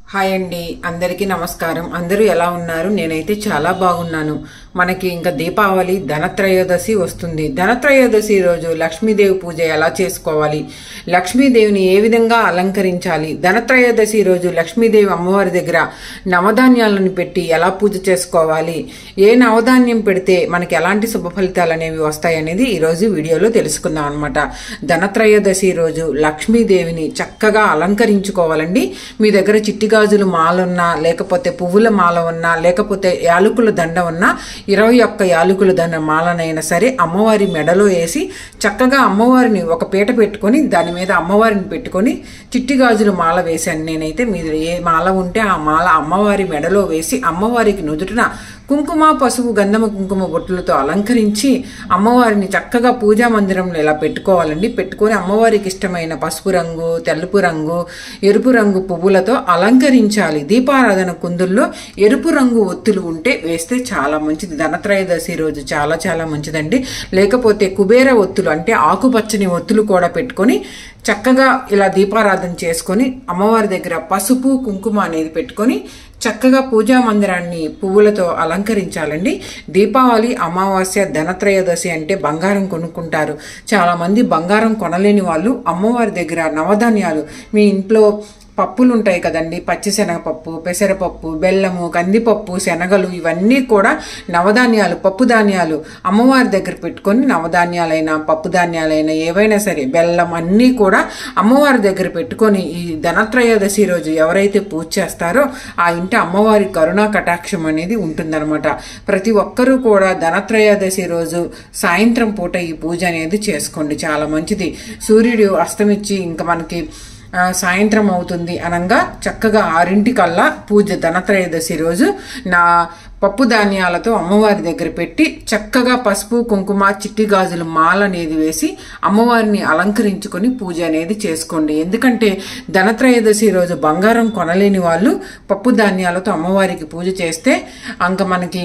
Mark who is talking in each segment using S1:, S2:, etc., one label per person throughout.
S1: hi అండి అందరికీ నమస్కారం అందరూ ఎలా ఉన్నారు నేనైతే చాలా బాగున్నాను మనకి ఇంకా దీపావళి ధనత్రయోదశి వస్తుంది ధనత్రయోదశి రోజు లక్ష్మీదేవి పూజ ఎలా చేసుకోవాలి లక్ష్మీదేవిని ఏ విధంగా అలంకరించాలి ధనత్రయోదశి రోజు లక్ష్మీదేవి అమ్మవారి దగ్గర నవధాన్యాలను పెట్టి ఎలా పూజ చేసుకోవాలి ఏ నవధాన్యం పెడితే మనకి ఎలాంటి శుభ ఫలితాలు అనేవి వస్తాయనేది ఈరోజు వీడియోలో తెలుసుకుందాం అనమాట ధనత్రయోదశి రోజు లక్ష్మీదేవిని చక్కగా అలంకరించుకోవాలండి మీ దగ్గర చిట్టి గాజులు మాల ఉన్నా లేకపోతే పువ్వుల మాల ఉన్నా లేకపోతే యాలకుల దండ ఉన్నా ఇరవై ఒక్క యాలకుల దండ మాలనైనా సరే అమ్మవారి మెడలో వేసి చక్కగా అమ్మవారిని ఒక పీట పెట్టుకొని దాని మీద అమ్మవారిని పెట్టుకొని చిట్టి గాజులు మాల వేశాను నేనైతే మీరు ఏ మాల ఉంటే ఆ మాల అమ్మవారి మెడలో వేసి అమ్మవారికి నుదుటిన కుంకుమ పసుపు గంధమ కుంకుమ బొట్టులతో అలంకరించి అమ్మవారిని చక్కగా పూజా మందిరంలో ఇలా పెట్టుకోవాలండి పెట్టుకొని అమ్మవారికి ఇష్టమైన పసుపు రంగు తెలుపు రంగు ఎరుపు రంగు పువ్వులతో అలంకరించాలి దీపారాధన కుందుల్లో ఎరుపు రంగు ఒత్తులు ఉంటే వేస్తే చాలా మంచిది ధనత్రయోదశి రోజు చాలా చాలా మంచిదండి లేకపోతే కుబేర ఒత్తులు అంటే ఆకుపచ్చని ఒత్తులు కూడా పెట్టుకొని చక్కగా ఇలా దీపారాధన చేసుకొని అమ్మవారి దగ్గర పసుపు కుంకుమ అనేది పెట్టుకొని చక్కగా పూజా మందిరాన్ని పువ్వులతో అలంకరించాలండి దీపావళి అమావాస్య ధనత్రయోదశి అంటే బంగారం కొనుక్కుంటారు చాలా మంది బంగారం కొనలేని వాళ్ళు అమ్మవారి దగ్గర నవధాన్యాలు మీ ఇంట్లో పప్పులు ఉంటాయి కదండి పచ్చిశనగపప్పు పెసరపప్పు బెల్లము కందిపప్పు శనగలు ఇవన్నీ కూడా నవధాన్యాలు పప్పు ధాన్యాలు అమ్మవారి దగ్గర పెట్టుకొని నవధాన్యాలైనా పప్పు ధాన్యాలైనా ఏవైనా సరే బెల్లం అన్నీ కూడా అమ్మవారి దగ్గర పెట్టుకొని ఈ ధనత్రయోదశి రోజు ఎవరైతే పూజ చేస్తారో ఆ ఇంటి అమ్మవారి కరుణా కటాక్షం అనేది ఉంటుందన్నమాట ప్రతి ఒక్కరూ కూడా ధనత్రయోదశి రోజు సాయంత్రం పూట ఈ పూజ అనేది చేసుకోండి చాలా మంచిది సూర్యుడు అస్తమిచ్చి ఇంకా మనకి ఆ, సాయంత్రం అవుతుంది అనంగా చక్కగా ఆరింటికల్లా పూజ ధనత్రయోదశి రోజు నా పప్పు ధాన్యాలతో అమ్మవారి దగ్గర పెట్టి చక్కగా పసుపు కుంకుమ చిట్టి గాజులు మాల అనేది వేసి అమ్మవారిని అలంకరించుకొని పూజ అనేది చేసుకోండి ఎందుకంటే ధనత్రయోదశి రోజు బంగారం కొనలేని వాళ్ళు పప్పు ధాన్యాలతో అమ్మవారికి పూజ చేస్తే అంక మనకి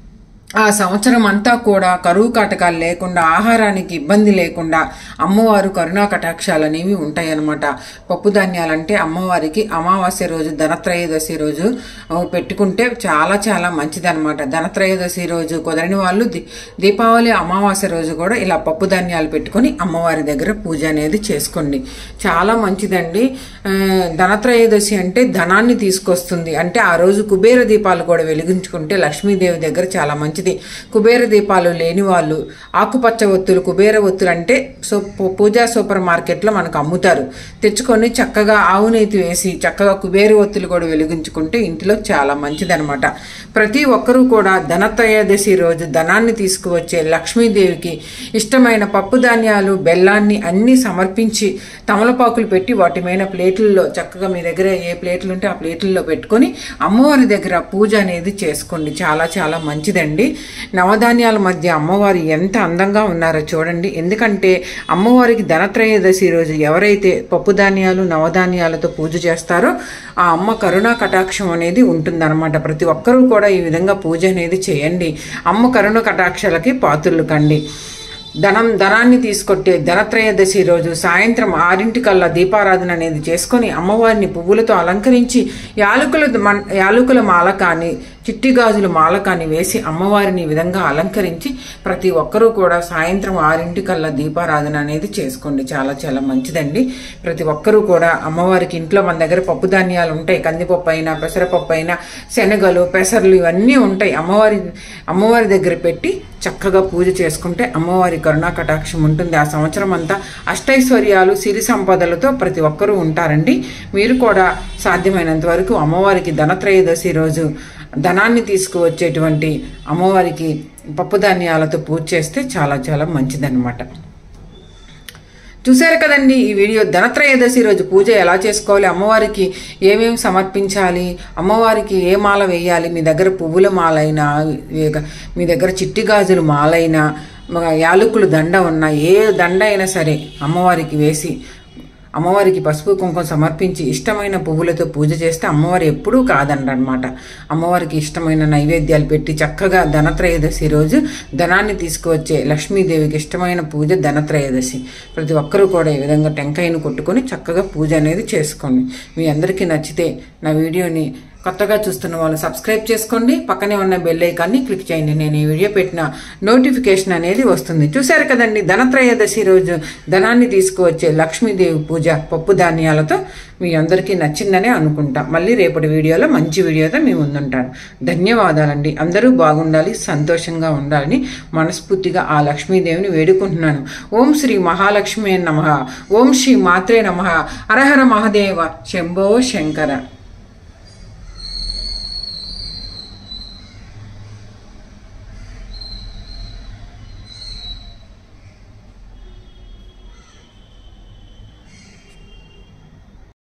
S1: ఆ సంవత్సరం అంతా కూడా కరువు కాటకాలు లేకుండా ఆహారానికి ఇబ్బంది లేకుండా అమ్మవారు కరుణా కటాక్షాలు అనేవి ఉంటాయన్నమాట పప్పు ధాన్యాలంటే అమ్మవారికి అమావాస్య రోజు ధనత్రయోదశి రోజు ఆ, పెట్టుకుంటే చాలా చాలా మంచిదన్నమాట ధనత్రయోదశి రోజు కుదరని వాళ్ళు దీ- దీపావళి అమావాస్య రోజు కూడా ఇలా పప్పు ధాన్యాలు పెట్టుకొని అమ్మవారి దగ్గర పూజ అనేది చేసుకోండి చాలా మంచిదండి ఆ, ధనత్రయోదశి అంటే ధనాన్ని తీసుకొస్తుంది అంటే ఆ రోజు కుబేర దీపాలు కూడా వెలిగించుకుంటే లక్ష్మీదేవి దగ్గర చాలా మంచిది కుబేర దీపాలు లేని వాళ్ళు ఆకుపచ్చ ఒత్తులు కుబేర ఒత్తులు అంటే సో పూ- పూజా సూపర్ మార్కెట్లో మనకు అమ్ముతారు తెచ్చుకొని చక్కగా ఆవు నెయ్యి వేసి చక్కగా కుబేర ఒత్తులు కూడా వెలిగించుకుంటే ఇంటిలో చాలా మంచిదనమాట ప్రతి ఒక్కరూ కూడా ధనత్రయోదశి రోజు ధనాన్ని తీసుకువచ్చే లక్ష్మీదేవికి ఇష్టమైన పప్పు ధాన్యాలు బెల్లాన్ని అన్నీ సమర్పించి తమలపాకులు పెట్టి వాటి మీద ప్లేట్లలో చక్కగా మీ దగ్గర ఏ ప్లేట్లు ఉంటే ఆ ప్లేట్లలో పెట్టుకొని అమ్మవారి దగ్గర పూజ అనేది చేసుకోండి చాలా చాలా మంచిదండి నవధాన్యాల మధ్య అమ్మవారు ఎంత అందంగా ఉన్నారో చూడండి ఎందుకంటే అమ్మవారికి ధనత్రయోదశి రోజు ఎవరైతే పప్పు ధాన్యాలు నవధాన్యాలతో పూజ చేస్తారో ఆ అమ్మ కరుణా కటాక్షం అనేది ఉంటుందన్నమాట ప్రతి ఒక్కరూ కూడా ఈ విధంగా పూజ అనేది చేయండి అమ్మ కరుణ కటాక్షాలకి పాత్రలు కండి ధనం ధనాన్ని తీసుకొట్టే ధనత్రయోదశి రోజు సాయంత్రం ఆరింటికల్లా దీపారాధన అనేది చేసుకొని అమ్మవారిని పువ్వులతో అలంకరించి యాలకుల మన్- యాలకుల మాల కానీ చిట్టి గాజుల మాల కానీ వేసి అమ్మవారిని ఈ విధంగా అలంకరించి ప్రతి ఒక్కరూ కూడా సాయంత్రం ఆరింటికల్లా దీపారాధన అనేది చేసుకోండి చాలా చాలా మంచిదండి ప్రతి ఒక్కరూ కూడా అమ్మవారికి ఇంట్లో మన దగ్గర పప్పు ధాన్యాలు ఉంటాయి కందిపప్పు అయినా పెసరపప్పు అయినా శనగలు పెసర్లు ఇవన్నీ ఉంటాయి అమ్మవారి అమ్మవారి దగ్గర పెట్టి చక్కగా పూజ చేసుకుంటే అమ్మవారి కరుణా కటాక్షం ఉంటుంది ఆ సంవత్సరం అంతా అష్టైశ్వర్యాలు సిరి సంపదలతో ప్రతి ఒక్కరూ ఉంటారండి మీరు కూడా సాధ్యమైనంత వరకు అమ్మవారికి ధనత్రయోదశి రోజు ధనాన్ని తీసుకువచ్చేటువంటి అమ్మవారికి పప్పు ధాన్యాలతో పూజ చేస్తే చాలా చాలా మంచిదన్నమాట చూశారు కదండి ఈ వీడియో ధనత్రయోదశి రోజు పూజ ఎలా చేసుకోవాలి అమ్మవారికి ఏమేమి సమర్పించాలి అమ్మవారికి ఏ మాల వేయాలి మీ దగ్గర పువ్వుల మాలైనా ఏ- మీ దగ్గర చిట్టి గాజులు మాలైనా మ- యాలకులు దండ ఉన్నా ఏ దండ అయినా సరే అమ్మవారికి వేసి అమ్మవారికి పసుపు కుంకుమ సమర్పించి ఇష్టమైన పువ్వులతో పూజ చేస్తే అమ్మవారు ఎప్పుడూ కాదనమాట అమ్మవారికి ఇష్టమైన నైవేద్యాలు పెట్టి చక్కగా ధనత్రయోదశి రోజు ధనాన్ని తీసుకువచ్చే లక్ష్మీదేవికి ఇష్టమైన పూజ ధనత్రయోదశి ప్రతి ఒక్కరూ కూడా ఈ విధంగా టెంకాయను కొట్టుకొని చక్కగా పూజ అనేది చేసుకోండి మీ అందరికీ నచ్చితే నా వీడియోని కొత్తగా చూస్తున్న వాళ్ళు సబ్స్క్రైబ్ చేసుకోండి పక్కనే ఉన్న బెల్ ఐకాన్ని క్లిక్ చేయండి నేను ఈ వీడియో పెట్టిన నోటిఫికేషన్ అనేది వస్తుంది చూశారు కదండి ధనత్రయోదశి రోజు ధనాన్ని తీసుకువచ్చే లక్ష్మీదేవి పూజ పప్పు ధాన్యాలతో మీ అందరికీ నచ్చిందనే అనుకుంటా మళ్ళీ రేపటి వీడియోలో మంచి వీడియోతో మీ ముందుంటాను ధన్యవాదాలండి అందరూ బాగుండాలి సంతోషంగా ఉండాలని మనస్ఫూర్తిగా ఆ లక్ష్మీదేవిని వేడుకుంటున్నాను ఓం శ్రీ మహాలక్ష్మి నమ ఓం శ్రీ మాత్రే నమ హరహర మహాదేవ శంభో శంకర